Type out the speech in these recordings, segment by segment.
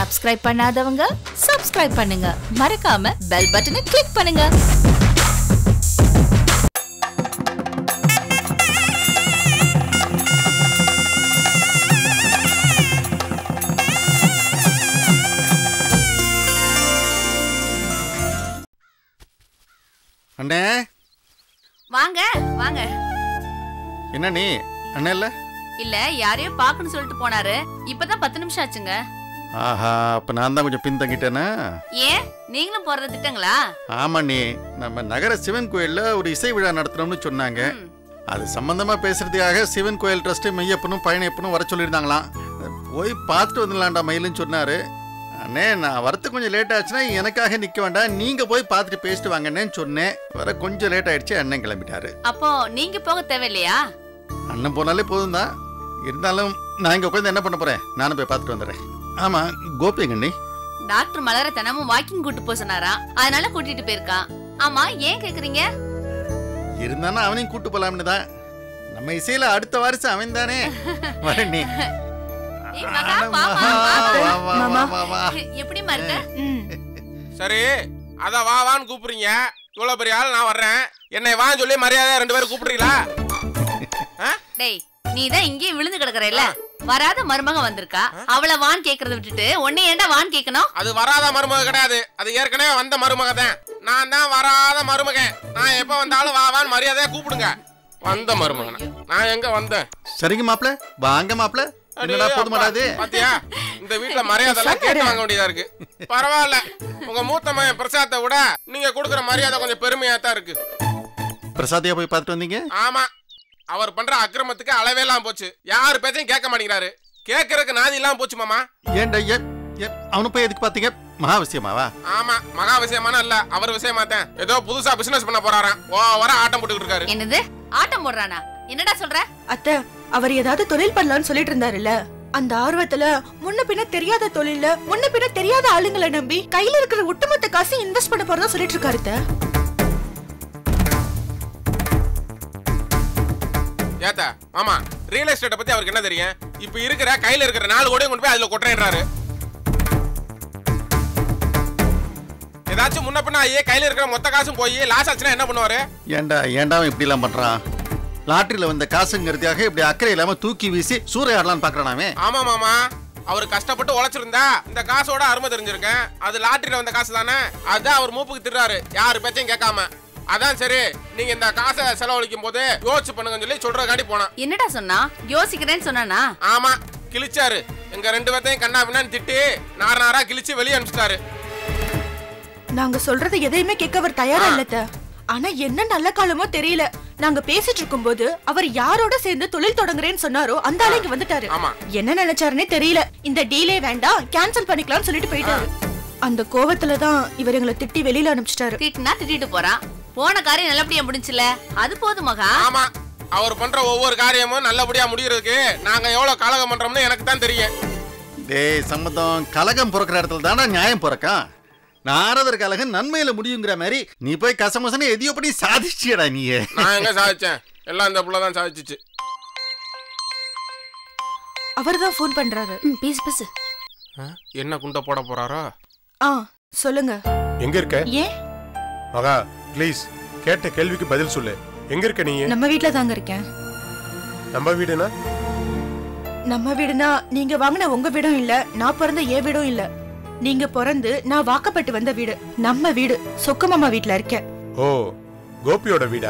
Subscribe பண்ணாதவங்க subscribe பண்ணுங்க மறக்காம பெல் பட்டனை கிளிக் பண்ணுங்க அண்ணே வாங்க வாங்க என்ன நீ அண்ணே இல்ல இல்ல யாரையோ பாக்கணும் சொல்லிட்டு போனாரு இப்பதான் பத்து நிமிஷம் ஆச்சுங்க ஆஹா அப்ப நான் தான் கொஞ்சம் பின்தங்கிட்டேனா ஏன் நீங்களும் போறத திட்டங்களா ஆமா நீ நம்ம நகர சிவன் கோயில்ல ஒரு இசை விழா நடத்தணும்னு சொன்னாங்க ம். அது சம்பந்தமா பேசுறதுக்காக சிவன் கோயில் ட்ரஸ்ட் மெய்யப்பனும் பழனியப்பனும் வர சொல்லியிருந்தாங்களாம் போய் பார்த்துட்டு வந்துடலாம்டா மயிலுன்னு சொன்னாரு அண்ணே நான் வரத்துக்கு கொஞ்சம் லேட் ஆச்சுன்னா எனக்காக நிக்க வேண்டாம் நீங்க போய் பார்த்துட்டு பேசிட்டு வாங்கண்ணேன்னு சொன்னேன் வர கொஞ்சம் லேட் ஆயிடுச்சு அண்ணன் கிளம்பிட்டாரு அப்போ நீங்க போக தேவையில்லையா அண்ணன் போனாலே போதும் தான் இருந்தாலும் நான் இங்க உட்காந்து என்ன பண்ண போறேன் நானும் போய் பார்த்துட்டு வந்துடுறேன் ஆமா கோபி கண்ணி டாக்டர் மலர தினமும் வாக்கிங் கூட்டு போக சொன்னாராம் அதனால கூட்டிட்டு போயிருக்கான் ஆமா ஏன் கேக்குறீங்க இருந்தாலும் அவனையும் கூட்டு போலாம்னு தான் நம்ம இசையில அடுத்த வாரிசு அவன் தானே வர நீ ஏய் மகா, அட வா, வா, மகா, வா. வா, வா, வா, வா, வா. எப்படிம்மா இருக்க சரி அதான் வா வான்னு கூப்பிடுறீங்க இவ்வளவு பெரிய ஆள் நான் வர்றேன் என்னை வான்னு சொல்லி மரியாதை ரெண்டு பேரும் கூப்பிடுறீங்களா ஆ? டேய் நீ தான் இங்கேயே விழுந்து கிடக்குறல்ல வராத மருமக வந்திருக்கா அவளை வான் கேக்குறத விட்டுட்டு உன்னை ஏன்டா வான் கேட்கணும் அது வராத மருமக கிடையாது அது ஏற்கனவே வந்த மருமக தான் நான் தான் வராத மருமகன் நான் எப்ப வந்தாலும் வா வான்னு மரியாதையா கூப்பிடுங்க வந்த மருமகன் நான் எங்க வந்தேன் சரிங்க மாப்ள வாங்க மாப்ள என்னடா அடே போதுமாடாது அப்பா, பாத்தியா இந்த வீட்ல மரியாதை எல்லாம் கேட்டு வாங்க வேண்டியதா இருக்கு பரவாயில்ல உங்க மூத்த மகன் பிரசாத்தை விட நீங்க கொடுக்குற மரியாதை கொஞ்சம் பெருமையா தான் இருக்கு பிரசாதியா போய் பார்த்துட்டு வந்தீங்க ஆமா அவர் பண்ற அக்கிரமத்துக்கு அளவே எல்லாம் போச்சு யார் பேச்சையும் கேட்க மாட்டேங்கிறாரு கேட்கறதுக்கு நாதி இல்லாம போச்சு மாமா ஏன்டா ஏன் ஏன் அவனு போய் எதுக்கு பார்த்தீங்க மகா விஷயமாவா ஆமா மகா விஷயமான இல்ல அவர் விஷயமா தான் ஏதோ புதுசா பிசினஸ் பண்ண போறாராம் ஓவர ஆட்டம் போட்டுக்கிட்டு இருக்காரு என்னது ஆட்டம் போடுறானா என்னடா சொல்ற அத்தை அவர் ஏதாவது தொழில் பண்ணலாம்னு சொல்லிட்டு இருந்தாருல்ல அந்த ஆர்வத்துல முன்ன பின்ன தெரியாத தொழில்ல முன்ன பின்ன தெரியாத ஆளுங்களை நம்பி கையில இருக்கிற ஒட்டுமொத்த காசு இன்வெஸ்ட் பண்ண போறதா சொல்லிட்டு இருக்காரு அத்தை. ஏத்தா மாமா ரியல் எஸ்டேட்டை பத்தி அவருக்கு என்ன தெரியும் இப்ப இருக்கிற கையில இருக்கிற நாலு கோடியும் கொண்டு போய் அதுல கொட்டுறேன்றாரு ஏதாச்சும் முன்ன பின்ன ஐயே கையில இருக்கிற மொத்த காசும் போய் லாஸ் ஆச்சுன்னா என்ன பண்ணுவாரு ஏன்டா ஏன்டா அவன் இப்படி எல்லாம் பண்றான் லாட்டரியில வந்த காசுங்கிறதுக்காக இப்படி அக்கறை இல்லாம தூக்கி வீசி சூறையாடலாம்னு பாக்குறானாவே ஆமா மாமா அவர் கஷ்டப்பட்டு உழைச்சிருந்தா இந்த காசோட அருமை தெரிஞ்சிருக்கேன் அது லாட்டரியில வந்த காசு தானே அதான் அவர் மூப்புக்கு திடுறாரு யாரு பேச்சையும் கேட்காம அதான் சரி நீங்க இந்த காசை செலவழிக்கும் போது யோசிச்சு பண்ணுங்கன்னு சொல்லி சொல்றதுக்காண்டி போனேன் என்னடா சொன்னா யோசிக்கிறேன்னு சொன்னானா ஆமா கிழிச்சாரு எங்க ரெண்டு பேர்த்தையும் கண்ணா பின்னான்னு திட்டி நார் நாரா கிழிச்சு வெளியே அனுப்பிச்சிட்டாரு நாங்க சொல்றது எதையுமே கேட்க அவர் தயாரா இல்ல அத்தை. ஆனா என்ன நல்ல காலமோ தெரியல நாங்க பேசிட்டு இருக்கும்போது அவர் யாரோட சேர்ந்து தொழில் தொடங்குறேன்னு சொன்னாரோ அந்த ஆளு இங்க வந்துட்டாரு ஆமா என்ன நினைச்சாருன்னே தெரியல இந்த டீலே வேண்டாம் கேன்சல் பண்ணிக்கலாம்னு சொல்லிட்டு போயிட்டாரு அந்த கோவத்துல தான் இவர் எங்களை திட்டி வெளியில அனுப்பிச்சிட்டாரு திட்டினா திட்டிட்டு போறான் போன காரியம் நல்லபடியா முடிஞ்சுல அது போதும் மகா ஆமா அவர் பண்ற ஒவ்வொரு காரியமும் நல்லபடியா முடியறதுக்கு நாங்க எவ்வளவு கலகம் பண்றோம்னு எனக்கு தான் தெரியும் டேய் சம்மதம் கலகம் பிறக்கிற இடத்துல தானே நியாயம் பிறக்கான் நாரதர் கலகம் நன்மையில முடியுங்கிற மாதிரி நீ போய் கசமசன்னு எதையோ பண்ணி சாதிச்சியடா நீயே நான் எங்க சாதிச்சேன் எல்லாம் இந்த புள்ள தான் சாதிச்சிச்சு அவர் தான் ஃபோன் பண்றாரு ம், பேசு பேசு ஆ, என்ன குண்ட போட போறாரோ ஆ சொல்லுங்க எங்க இருக்க ஏன் மகா ப்ளீஸ் கேட்ட கேள்விக்கு பதில் சொல்லு எங்க இருக்க நீ நம்ம வீட்ல தாங்க இருக்கேன் நம்ம வீடுனா நம்ம வீடுனா நீங்க வாங்கின உங்க வீடும் இல்ல நான் பிறந்த என் வீடும் இல்ல நீங்க பிறந்து நான் வாக்கப்பட்டு வந்த வீடு நம்ம வீடு சொக்கு மாமா வீட்ல இருக்கேன் ஓ கோபியோட வீடா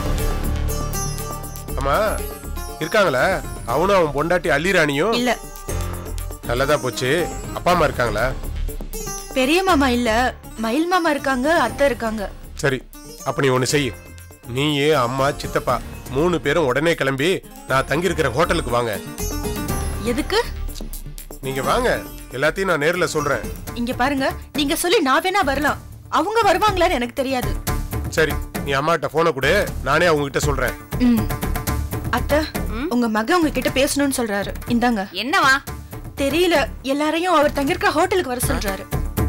ஆமா இருக்காங்களா அவனும் அவன் பொண்டாட்டி அள்ளிராணியும் இல்ல நல்லதா போச்சு அப்பா அம்மா இருக்காங்களா பெரிய மாமா இல்ல மயில் மாமா இருக்காங்க அத்தை இருக்காங்க சரி அப்ப நீ ஒண்ணு செய் நீயே அம்மா சித்தப்பா மூணு பேரும் உடனே கிளம்பி நான் தங்கி இருக்கிற ஹோட்டலுக்கு வாங்க எதுக்கு நீங்க வாங்க எல்லாத்தையும் நான் நேர்ல சொல்றேன் இங்க பாருங்க நீங்க சொல்லி நான் வேணா வரலாம் அவங்க வருவாங்களான்னு எனக்கு தெரியாது சரி நீ அம்மாட்ட போனை கொடு நானே அவங்க கிட்ட சொல்றேன் ம். அத்தை உங்க மகன் உங்ககிட்ட பேசணும்னு சொல்றாரு இந்தாங்க என்னவா தெரியல எல்லாரையும் அவர் தங்கியிருக்க ஹோட்டலுக்கு வர சொல்றாரு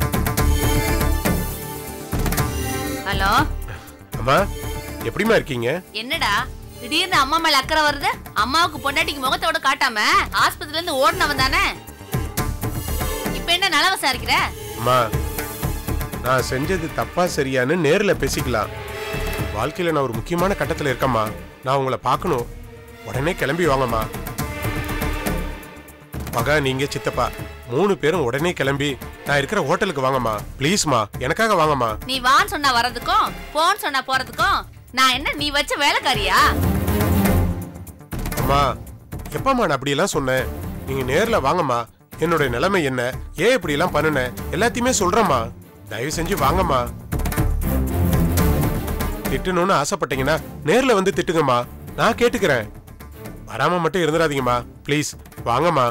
ஹலோ அம்மா எப்படிம்மா இருக்கீங்க என்னடா திடீர்னு அம்மா மேல அக்கறை வருது அம்மாவுக்கு பொண்டாட்டிக்கு முகத்தோட காட்டாம ஆஸ்பத்திரில இருந்து ஓடினவன் தானே இப்ப இப்ப என்ன நல விசாரிக்கிற அம்மா நான் செஞ்சது தப்பா சரியான்னு நேர்ல பேசிக்கலாம் வாழ்க்கையில நான் ஒரு முக்கியமான கட்டத்துல இருக்கேம்மா நான் உங்களை பார்க்கணும் உடனே கிளம்பி வாங்கம்மா மகா நீங்க சித்தப்பா மூணு பேரும் உடனே கிளம்பி நான் இருக்கிற ஹோட்டலுக்கு வாங்கம்மா ப்ளீஸ்மா எனக்காக வாங்கம்மா நீ வான்னு சொன்னா வர்றதுக்கும் போன்னு சொன்னா போறதுக்கும் நான் என்ன நீ வச்ச வேலைக்காரியா அம்மா எப்பம்மா நான் அப்படியெல்லாம் சொன்னேன் நீங்க நேர்ல வாங்கம்மா என்னோட நிலைமை என்ன ஏன் இப்படி எல்லாம் பண்ணுனேன் எல்லாத்தையுமே சொல்றேம்மா தயவு செஞ்சு வாங்கம்மா திட்டணும்னு ஆசைப்பட்டீங்கன்னா நேர்ல வந்து திட்டுங்கம்மா நான் கேட்டுக்கிறேன் வராம மட்டும் இருந்துடாதீங்கம்மா ப்ளீஸ் வாங்கம்மா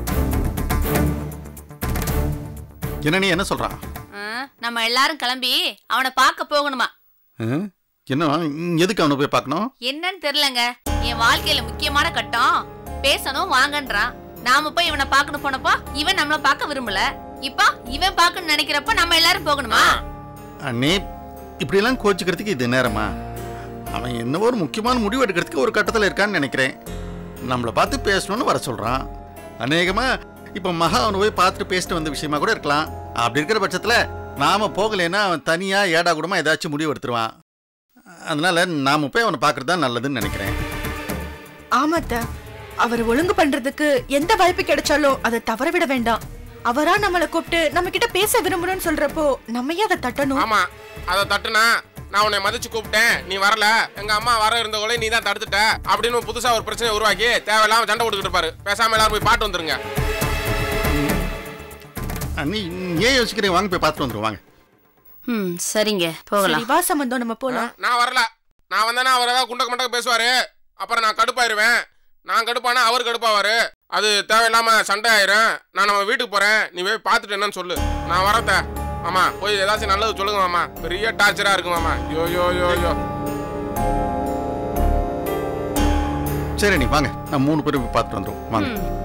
என்ன நீ என்ன சொல்றான் ஆ, நம்ம எல்லாரும் கிளம்பி அவனை பார்க்க போகணுமா ம்? என்ன ம், எதுக்கு அவனை போய் பார்க்கணும் என்னன்னு தெரியலங்க என் வாழ்க்கையில முக்கியமான கட்டம் பேசணும் வாங்கன்றான் நாம போய் இவனை பார்க்கணும் போனப்போ இவன் நம்மள பார்க்க விரும்பல இப்போ இவன் பார்க்கணும்னு நினைக்கிறப்ப நம்ம எல்லாரும் போகணுமா அண்ணே இப்படியெல்லாம் கோச்சிக்கிறதுக்கு இது நேரமா அவன் என்னவோ ஒரு முக்கியமான முடிவு எடுக்கிறதுக்கு ஒரு கட்டத்தில் இருக்கான்னு நினைக்கிறேன் நம்மளை பார்த்து பேசணும்னு வர சொல்கிறான் அநேகமாக இப்போ மகா அவனை போய் பார்த்துட்டு பேசிட்டு வந்த விஷயமா கூட இருக்கலாம் அப்படி இருக்கிற பட்சத்தில் நாம் போகலைன்னா அவன் தனியாக ஏடா கூடமா ஏதாச்சும் முடிவு எடுத்துருவான் அதனால நாம் போய் அவனை பார்க்குறது தான் நல்லதுன்னு நினைக்கிறேன் ஆமாத்த அவர் ஒழுங்கு பண்றதுக்கு எந்த வாய்ப்பு கிடைச்சாலும் அதை தவற விட வேண்டாம் அவரா நம்மள கூப்பிட்டு நம்ம கிட்ட பேச விரும்புறோம்னு சொல்றப்போ நம்ம ஏன் அதை தட்டணும் ஆமா அதை தட்டுனா நான் உன்னை மதிச்சு கூப்பிட்டேன் நீ வரல எங்க அம்மா வர இருந்தவங்களே நீ தான் தடுத்துட்ட அப்படின்னு புதுசா ஒரு பிரச்சனை உருவாக்கி தேவையில்லாம சண்டை கொடுத்துட்டு இருப்பாரு பேசாம எல்லாரும் போய் பாட்டு வந்துருங்க அண்ணி ஏன் யோசிக்கிறேன் வாங்க போய் பார்த்துட்டு வந்துருவாங்க ம் சரிங்க போகலாம் சரி, வா சம்பந்தம் நம்ம போலாம் நான் வரல நான் வந்தேன்னா அவர் ஏதாவது குண்டக்க மண்டக்க பேசுவாரு அப்புறம் நான் கடுப்பாயிருவேன் நான் கடுப்பானா அவர் கடுப்பாவாரு அது தேவையில்லாம சண்டை ஆயிரும் நான் நம்ம வீட்டுக்கு போறேன் நீ போய் பார்த்துட்டு என்னன்னு சொல்லு நான் வரத்த மாமா போய் ஏதாச்சும் நல்லது சொல்லுங்க மாமா பெரிய டார்ச்சரா இருக்கு மாமா யோ யோ யோ யோ சரி நீ வாங்க நான் மூணு பேரும் போய் பார்த்துட்டு வந்துருவோம் வாங்க ம்